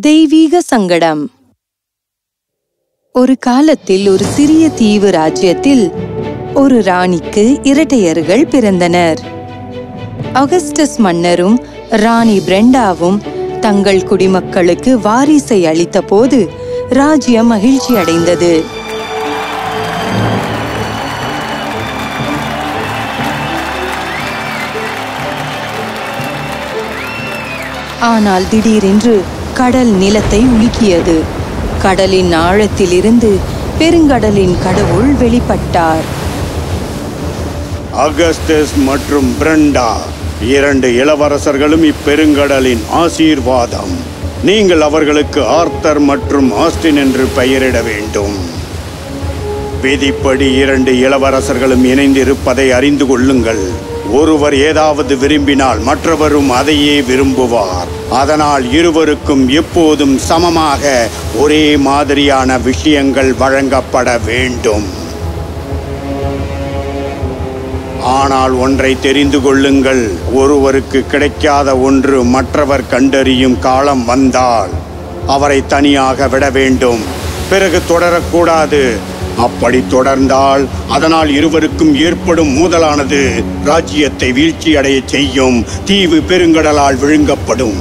தெய்வீக சங்கடம் ஒரு காலத்தில் ஒரு சிறிய தீவு ராஜ்யத்தில் ஒரு ராணிக்கு இரட்டையர்கள் பிறந்தனர் அகஸ்டஸ் மன்னரும் ராணி பிரெண்டாவும் தங்கள் குடிமக்களுக்கு வாரிசை அளித்தபோது ராஜ்யம் மகிழ்ச்சி அடைந்தது ஆனால் திடீரென்று கடல் நிலத்தை உலுக்கியது கடலின் ஆழத்திலிருந்து பெருங்கடலின் கடவுள் வெளிப்பட்டார் அகஸ்டஸ் மற்றும் பிரண்டா இரண்டு இளவரசர்களும் இப்பெருங்கடலின் ஆசீர்வாதம் நீங்கள் அவர்களுக்கு ஆர்த்தர் மற்றும் ஆஸ்டின் என்று பெயரிட வேண்டும் விதிப்படி இரண்டு இளவரசர்களும் இணைந்திருப்பதை அறிந்து கொள்ளுங்கள் ஒருவர் ஏதாவது விரும்பினால் மற்றவரும் அதையே விரும்புவார் அதனால் இருவருக்கும் எப்போதும் சமமாக ஒரே மாதிரியான விஷயங்கள் வழங்கப்பட வேண்டும் ஆனால் ஒன்றை தெரிந்து கொள்ளுங்கள் ஒருவருக்கு கிடைக்காத ஒன்று மற்றவர் கண்டறியும் காலம் வந்தால் அவரை தனியாக விட வேண்டும் பிறகு தொடரக்கூடாது அப்படி தொடர்ந்தால் அதனால் இருவருக்கும் ஏற்படும் மோதலானது ராஜ்யத்தை வீழ்ச்சியடைய செய்யும் தீவு பெருங்கடலால் விழுங்கப்படும்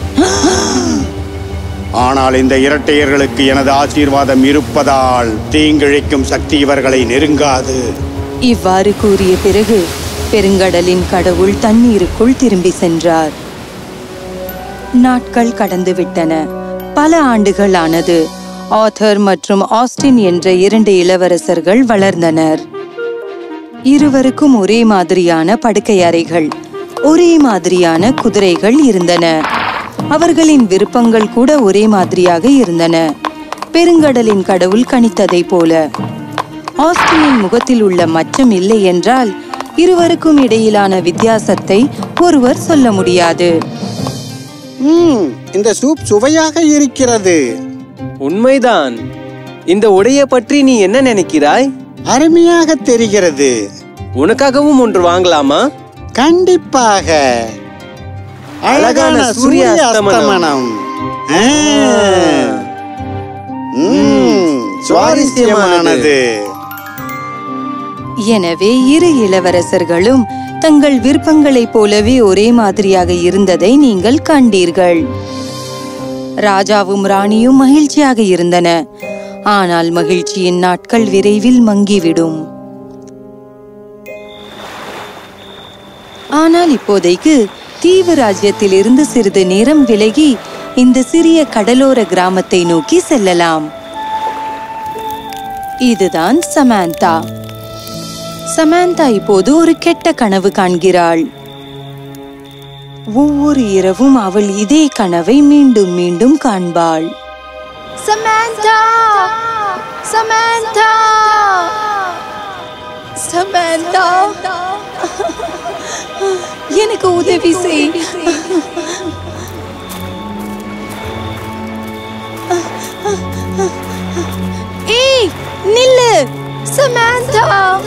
ஆனால் இந்த இரட்டையர்களுக்கு எனது ஆசீர்வாதம் இருப்பதால் தீங்கிழைக்கும் சக்தி இவர்களை நெருங்காது இவ்வாறு கூறிய பிறகு பெருங்கடலின் கடவுள் தண்ணீருக்குள் திரும்பி சென்றார் நாட்கள் கடந்து விட்டன பல ஆண்டுகள் ஆனது ஆத்தர் மற்றும் ஆஸ்டின் என்ற இரண்டு இளவரசர்கள் வளர்ந்தனர் இருவருக்கும் ஒரே மாதிரியான படுக்கை அறைகள் ஒரே மாதிரியான குதிரைகள் இருந்தன அவர்களின் விருப்பங்கள் கூட ஒரே மாதிரியாக இருந்தன பெருங்கடலின் கடவுள் கணித்ததைப் போல ஆஸ்டினின் முகத்தில் உள்ள மச்சம் இல்லை என்றால் இருவருக்கும் இடையிலான வித்தியாசத்தை ஒருவர் சொல்ல முடியாது ம் இந்த சூப் சுவையாக இருக்கிறது உண்மைதான் இந்த உடைய பற்றி நீ என்ன நினைக்கிறாய் அருமையாக தெரிகிறது உனக்காகவும் ஒன்று வாங்கலாமா கண்டிப்பாக அழகான சூரிய அஸ்தமனம். ஆ. ம், சுவாரஸ்யமானது எனவே இரு இளவரசர்களும் தங்கள் விருப்பங்களைப் போலவே ஒரே மாதிரியாக இருந்ததை நீங்கள் கண்டீர்கள் ராஜாவும் ராணியும் மகிழ்ச்சியாக இருந்தன ஆனால் மகிழ்ச்சியின் நாட்கள் விரைவில் மங்கிவிடும் ஆனால் இப்போதைக்கு தீவு ராஜ்யத்திலிருந்து சிறிது நேரம் விலகி இந்த சிறிய கடலோர கிராமத்தை நோக்கி செல்லலாம் இதுதான் சமாந்தா சமாந்தா இப்போது ஒரு கெட்ட கனவு காண்கிறாள் ஒவ்வொரு இரவும் அவள் இதே கனவை மீண்டும் மீண்டும் காண்பாள் Samantha! Samantha! Samantha! எனக்கு உதவி செய் ஏய் நில்லு Samantha!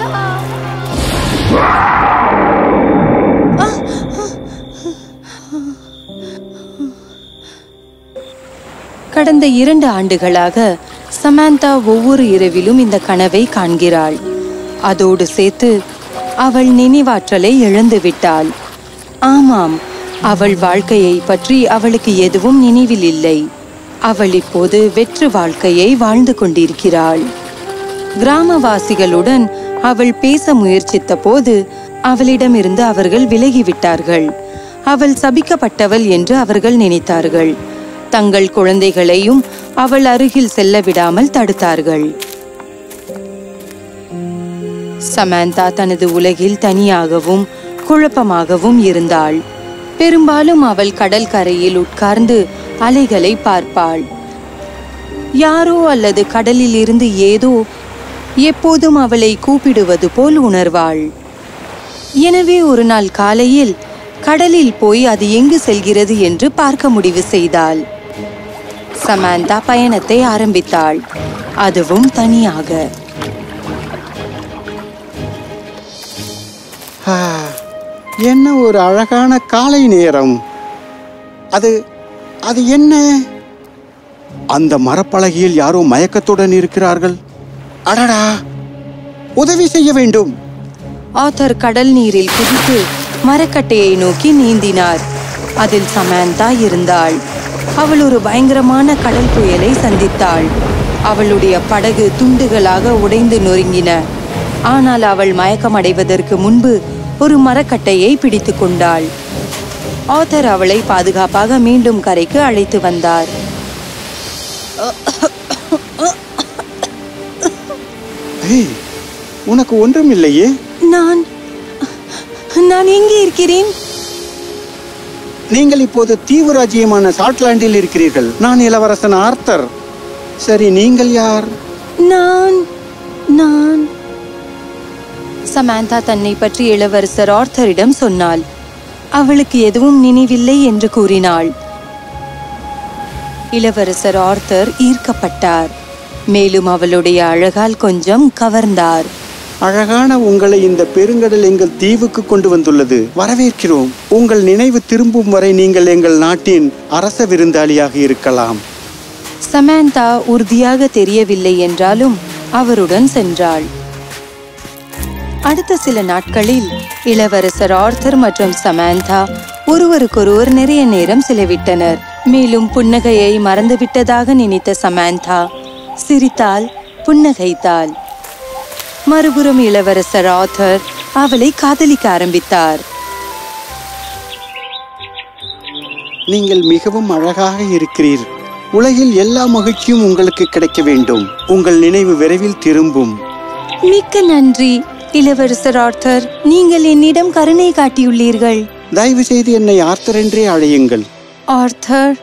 கடந்த இரண்டு ஆண்டுகளாக சமாந்தா ஒவ்வொரு இரவிலும் இந்த கனவை காண்கிறாள் அதோடு சேர்த்து அவள் நினைவாற்றலை இழந்து விட்டாள் ஆமாம் அவள் வாழ்க்கையை பற்றி அவளுக்கு எதுவும் நினைவில் இல்லை அவள் இப்போது வெற்று வாழ்க்கையை வாழ்ந்து கொண்டிருக்கிறாள் கிராமவாசிகளுடன் அவள் பேச முயற்சித்த போது அவளிடமிருந்து அவர்கள் விலகிவிட்டார்கள் அவள் சபிக்கப்பட்டவள் என்று அவர்கள் நினைத்தார்கள் தங்கள் குழந்தைகளையும் அவள் அருகில் செல்ல விடாமல் தடுத்தார்கள் சமந்தா தனது உலகில் தனியாகவும் குழப்பமாகவும் இருந்தாள் பெரும்பாலும் அவள் கடல் கரையில் உட்கார்ந்து அலைகளை பார்ப்பாள் யாரோ அல்லது கடலில் இருந்து ஏதோ எப்போதும் அவளை கூப்பிடுவது போல் உணர்வாள் எனவே ஒரு நாள் காலையில் கடலில் போய் அது எங்கு செல்கிறது என்று பார்க்க முடிவு செய்தாள் சமாந்தா பயணத்தை ஆரம்பித்தாள் அதுவும் தனியாக ஆ, என்ன ஒரு அழகான காலை நேரம் அது அது என்ன அந்த மரப்பலகையில் யாரோ மயக்கத்துடன் இருக்கிறார்கள் அடடா உதவி செய்ய வேண்டும் ஆத்தர் கடல் நீரில் குதித்து மரக்கட்டையை நோக்கி நீந்தினார் அதில் சமந்தா இருந்தாள் அவள் ஒரு பயங்கரமான கடல் புயலை சந்தித்தாள் அவளுடைய படகு துண்டுகளாக உடைந்து நொறுங்கின ஆனால் அவள் மயக்கமடைவதற்கு முன்பு ஒரு மரக்கட்டையை பிடித்து கொண்டாள் ஆத்தர் அவளை பாதுகாப்பாக மீண்டும் கரைக்கு அழைத்து வந்தார் ஏய், உனக்கு ஒன்றும் இல்லையே நான் நான் எங்கே இருக்கிறேன் நீங்கள் இப்போது தீவு ராஜ்யமான சாட்லாண்டில் இருக்கிறீர்கள் நான் இளவரசன் ஆர்த்தர் சரி நீங்கள் யார் நான் நான் சமந்தா தன்னை பற்றி இளவரசர் ஆர்த்தரிடம் சொன்னாள் அவளுக்கு எதுவும் நினைவில்லை என்று கூறினாள் இளவரசர் ஆர்த்தர் ஈர்க்கப்பட்டார் மேலும் அவளுடைய அழகால் கொஞ்சம் கவர்ந்தார் அழகான உங்களை இந்த பெருங்கடல் எங்கள் தீவுக்கு கொண்டு வந்துள்ளது வரவேற்கிறோம் உங்கள் நினைவு திரும்பும் வரை நீங்கள் எங்கள் நாட்டின் அரச விருந்தாளியாக இருக்கலாம் சமந்தா உறுதியாக தெரியவில்லை என்றாலும் அவருடன் சென்றாள் அடுத்த சில நாட்களில் இளவரசர் ஆர்த்தர் மற்றும் சமந்தா ஒருவருக்கொருவர் நிறைய நேரம் செலவிட்டனர் மேலும் புன்னகையை மறந்துவிட்டதாக நினைத்த சமந்தா சிரித்தாள் புன்னகைத்தாள் மறுபுறம் இளவரசர் ஆர்த்தர் அவளை காதலிக்க ஆரம்பித்தார் நீங்கள் மிகவும் அழகாக இருக்கிறீர் உலகில் எல்லா மகிழ்ச்சியும் உங்களுக்கு கிடைக்க வேண்டும் உங்கள் நினைவு விரைவில் திரும்பும் மிக்க நன்றி இளவரசர் ஆர்த்தர் நீங்கள் என்னிடம் கருணை காட்டியுள்ளீர்கள் தயவு செய்து என்னை ஆர்த்தர் என்றே அழையுங்கள் ஆர்த்தர்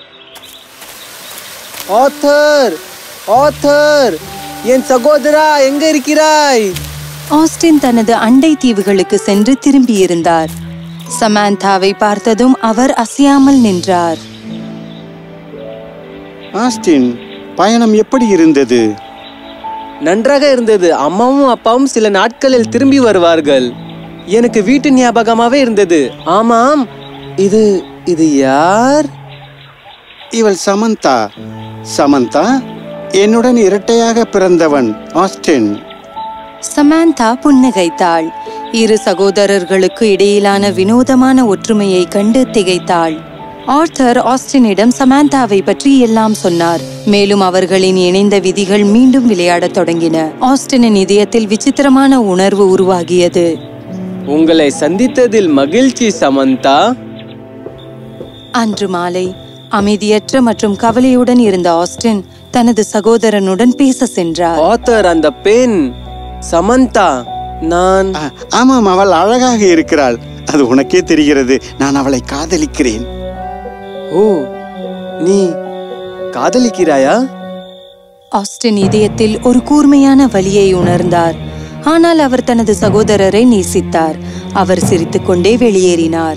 ஆத்தர் ஆத்தர் என் சகோதரா எங்க இருக்கிறாய் ஆஸ்டின் தனது அண்டை தீவுகளுக்கு சென்று திரும்பியிருந்தார் சமாந்தாவை பார்த்ததும் அவர் அசையாமல் நின்றார் ஆஸ்டின் பயணம் எப்படி இருந்தது நன்றாக இருந்தது அம்மாவும் அப்பாவும் சில நாட்களில் திரும்பி வருவார்கள் எனக்கு வீட்டு ஞாபகமாவே இருந்தது ஆமாம் இது இது யார் இவள் சமந்தா சமந்தா என்னுடன் இரட்டையாக பிறந்தவன் ஆஸ்டின் சமாந்தா புன்னகைத்தாள் இரு சகோதரர்களுக்கு இடையிலான வினோதமான ஒற்றுமையை கண்டு திகைத்தாள் ஆர்த்தர் ஆஸ்டினிடம் சமாந்தாவை பற்றி எல்லாம் சொன்னார் மேலும் அவர்களின் இணைந்த விதிகள் மீண்டும் விளையாடத் தொடங்கின ஆஸ்டினின் இதயத்தில் விசித்திரமான உணர்வு உருவாகியது உங்களை சந்தித்ததில் மகிழ்ச்சி சமந்தா அன்று மாலை அமைதியற்ற மற்றும் கவலையுடன் இருந்த ஆஸ்டின் தனது சகோதரனுடன் பேச சென்றார் ஆத்தர் அந்த பெண் சமந்தா நான் ஆ, ஆமாம் அவள் அழகாக இருக்கிறாள் அது உனக்கே தெரிகிறது நான் அவளை காதலிக்கிறேன் ஓ நீ காதலிக்கிறாயா ஆஸ்டின் இதயத்தில் ஒரு கூர்மையான வலியை உணர்ந்தார் ஆனால் அவர் தனது சகோதரரை நேசித்தார் அவர் சிரித்துக்கொண்டே வெளியேறினார்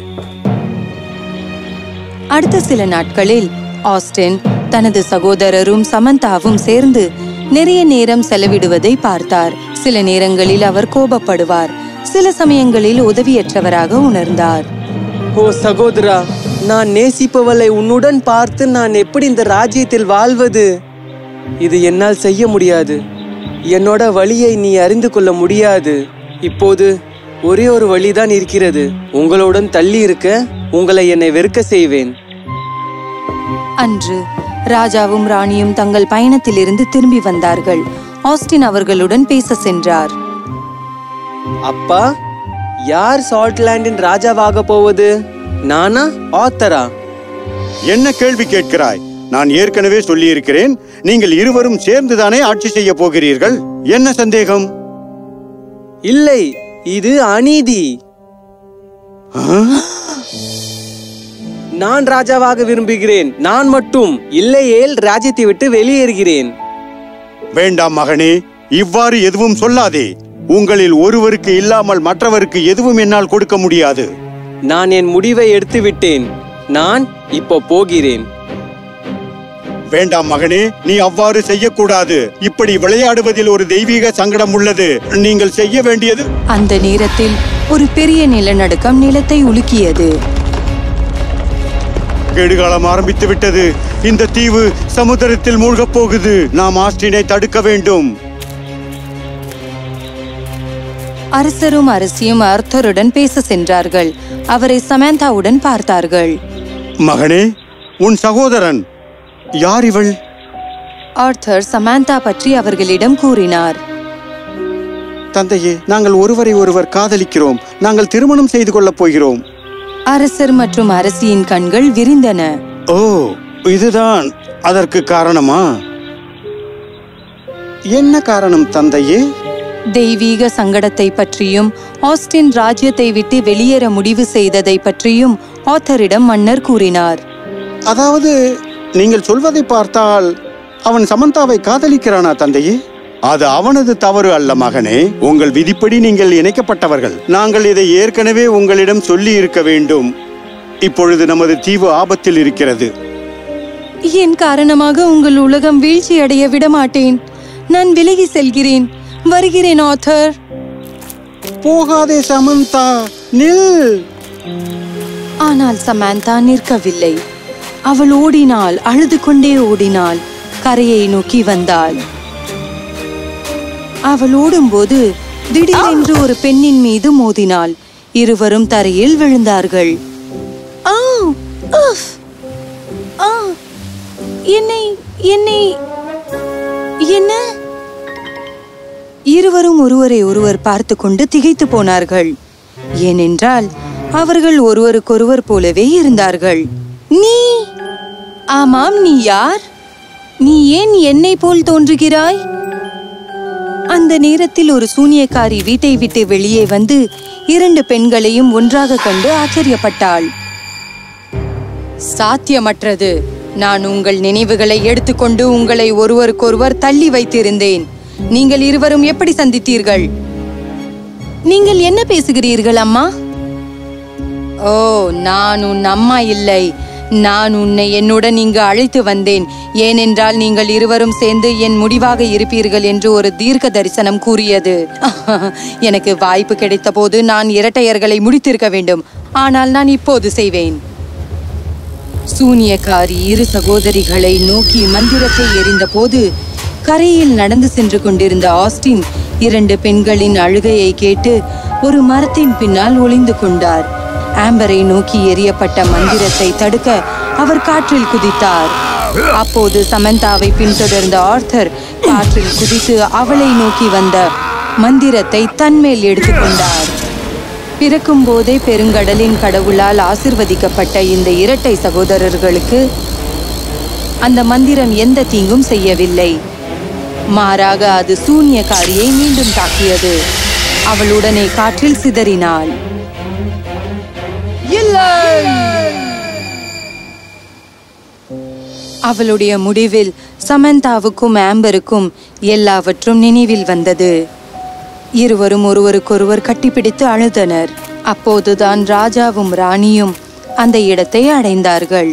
அடுத்த சில நாட்களில் ஆஸ்டின் தனது சகோதரரும் சமந்தாவும் சேர்ந்து நிறைய நேரம் செலவிடுவதை பார்த்தார் சில நேரங்களில் அவர் கோபப்படுவார் சில சமயங்களில் உதவியற்றவராக உணர்ந்தார் ஓ சகோதரா நான் நேசிப்பவளை உன்னுடன் பார்த்து நான் எப்படி இந்த ராஜ்யத்தில் வாழ்வது இது என்னால் செய்ய முடியாது என்னோட வழியை நீ அறிந்து கொள்ள முடியாது இப்போது ஒரே ஒரு வழிதான் இருக்கிறது உங்களுடன் தள்ளி இருக்க உங்களை என்னை வெறுக்க செய்வேன் அன்று ராஜாவும் ராணியும் தங்கள் பயணத்திலிருந்து திரும்பி வந்தார்கள் ஆஸ்டின் அவர்களுடன் பேச சென்றார் அப்பா யார் சால்ட்லாண்டின் ராஜாவாக போவது நானா ஆத்தரா என்ன கேள்வி கேட்கிறாய் நான் ஏற்கனவே சொல்லியிருக்கிறேன் நீங்கள் இருவரும் சேர்ந்துதானே ஆட்சி செய்ய போகிறீர்கள் என்ன சந்தேகம் இல்லை இது அநீதி நான் ராஜாவாக விரும்புகிறேன் நான் மட்டும் இல்லையேல் ராஜ்யத்தை விட்டு வெளியேறுகிறேன் வேண்டாம் மகனே இவ்வாறு எதுவும் சொல்லாதே உங்களில் ஒருவருக்கு இல்லாமல் மற்றவருக்கு எதுவும் என்னால் கொடுக்க முடியாது நான் என் முடிவை எடுத்து விட்டேன் நான் இப்போ போகிறேன் வேண்டாம் மகனே நீ அவ்வாறு செய்யக்கூடாது இப்படி விளையாடுவதில் ஒரு தெய்வீக சங்கடம் உள்ளது நீங்கள் செய்ய வேண்டியது அந்த நேரத்தில் ஒரு பெரிய நிலநடுக்கம் நிலத்தை உலுக்கியது கேடுகாலம் ஆரம்பித்து விட்டது இந்த தீவு சமுத்திரத்தில் மூழ்கப் போகுது நாம் ஆஸ்டினை தடுக்க வேண்டும் அரசரும் அரசியும் ஆர்த்தருடன் பேச சென்றார்கள் அவரை சமந்தாவுடன் பார்த்தார்கள் மகனே உன் சகோதரன் யார் இவள் ஆர்த்தர் சமந்தா பற்றி அவர்களிடம் கூறினார் தந்தையே நாங்கள் ஒருவரை ஒருவர் காதலிக்கிறோம் நாங்கள் திருமணம் செய்து கொள்ளப் போகிறோம் அரசர் மற்றும் அரசியின் கண்கள் விரிந்தன ஓ இதுதான் அதற்கு காரணமா என்ன காரணம் தந்தையே தெய்வீக சங்கடத்தை பற்றியும் ஆஸ்டின் ராஜ்யத்தை விட்டு வெளியேற முடிவு செய்ததை பற்றியும் ஆத்தரிடம் மன்னர் கூறினார் அதாவது நீங்கள் சொல்வதை பார்த்தால் அவன் சமந்தாவை காதலிக்கிறானா தந்தையே அது அவனது தவறு அல்ல மகனே உங்கள் விதிப்படி நீங்கள் இணைக்கப்பட்டவர்கள் நாங்கள் இதை ஏற்கனவே உங்களிடம் சொல்லி இருக்க வேண்டும் இப்பொழுது நமது தீவு ஆபத்தில் இருக்கிறது என் காரணமாக உங்கள் உலகம் வீழ்ச்சி அடைய விடமாட்டேன் நான் விலகி செல்கிறேன் வருகிறேன் ஆத்தர் போகாதே சமந்தா நில் ஆனால் சமந்தா நிற்கவில்லை அவள் ஓடினாள் அழுது கொண்டே ஓடினாள் கரையை நோக்கி வந்தாள் அவள் ஓடும்போது திடீரென்று ஒரு பெண்ணின் மீது மோதினாள் இருவரும் தரையில் விழுந்தார்கள் ஆ, உஃப். ஆ, என்னை என்னை என்ன இருவரும் ஒருவரை ஒருவர் பார்த்து கொண்டு திகைத்து போனார்கள் ஏனென்றால் அவர்கள் ஒருவருக்கொருவர் போலவே இருந்தார்கள் நீ ஆமாம் நீ யார் நீ ஏன் என்னை போல் தோன்றுகிறாய் அந்த நேரத்தில் ஒரு சூனியக்காரி வீட்டை விட்டு வெளியே வந்து இரண்டு பெண்களையும் ஒன்றாக கண்டு ஆச்சரியப்பட்டாள் சாத்தியமற்றது நான் உங்கள் நினைவுகளை எடுத்துக்கொண்டு உங்களை ஒருவருக்கொருவர் தள்ளி வைத்திருந்தேன் நீங்கள் இருவரும் எப்படி சந்தித்தீர்கள் நீங்கள் என்ன பேசுகிறீர்கள் அம்மா ஓ நான் உன் அம்மா இல்லை நான் உன்னை என்னுடன் இங்கு அழைத்து வந்தேன் ஏனென்றால் நீங்கள் இருவரும் சேர்ந்து என் முடிவாக இருப்பீர்கள் என்று ஒரு தீர்க்க தரிசனம் கூறியது எனக்கு வாய்ப்பு கிடைத்த போது நான் இரட்டையர்களை முடித்திருக்க வேண்டும் ஆனால் நான் இப்போது செய்வேன் சூனியக்காரி இரு சகோதரிகளை நோக்கி மந்திரத்தை எறிந்தபோது கரையில் நடந்து சென்று கொண்டிருந்த ஆஸ்டின் இரண்டு பெண்களின் அழுகையை கேட்டு ஒரு மரத்தின் பின்னால் ஒளிந்து கொண்டார் ஆம்பரை நோக்கி எறியப்பட்ட மந்திரத்தை தடுக்க அவர் காற்றில் குதித்தார் அப்போது சமந்தாவை பின்தொடர்ந்த ஆர்த்தர் காற்றில் குதித்து அவளை நோக்கி வந்த மந்திரத்தை தன்மேல் எடுத்துக்கொண்டார் பிறக்கும் போதே பெருங்கடலின் கடவுளால் ஆசிர்வதிக்கப்பட்ட இந்த இரட்டை சகோதரர்களுக்கு அந்த மந்திரம் எந்த தீங்கும் செய்யவில்லை மாறாக அது சூன்யக்காரியை மீண்டும் தாக்கியது அவள் உடனே காற்றில் சிதறினாள் அவளுடைய முடிவில் சமந்தாவுக்கும் ஆம்பருக்கும் எல்லாவற்றும் நினைவில் வந்தது இருவரும் ஒருவருக்கொருவர் கட்டிப்பிடித்து அழுதனர் அப்போதுதான் ராஜாவும் ராணியும் அந்த இடத்தை அடைந்தார்கள்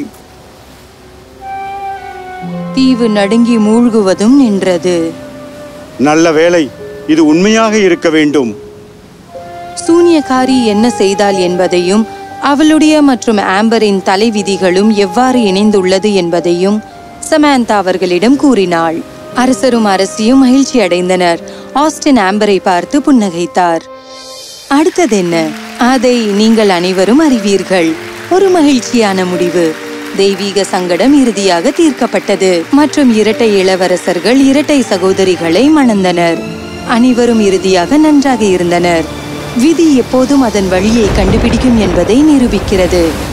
தீவு நடுங்கி மூழ்குவதும் நின்றது நல்ல வேலை இது உண்மையாக இருக்க வேண்டும் சூனியக்காரி என்ன செய்தாள் என்பதையும் அவளுடைய மற்றும் ஆம்பரின் தலைவிதிகளும் எவ்வாறு இணைந்துள்ளது என்பதையும் சமந்தா அவர்களிடம் கூறினாள் அரசரும் அரசியும் மகிழ்ச்சி அடைந்தனர் ஆஸ்டின் ஆம்பரை பார்த்து புன்னகைத்தார் அடுத்ததென்ன அதை நீங்கள் அனைவரும் அறிவீர்கள் ஒரு மகிழ்ச்சியான முடிவு தெய்வீக சங்கடம் இறுதியாக தீர்க்கப்பட்டது மற்றும் இரட்டை இளவரசர்கள் இரட்டை சகோதரிகளை மணந்தனர் அனைவரும் இறுதியாக நன்றாக இருந்தனர் விதி எப்போதும் அதன் வழியை கண்டுபிடிக்கும் என்பதை நிரூபிக்கிறது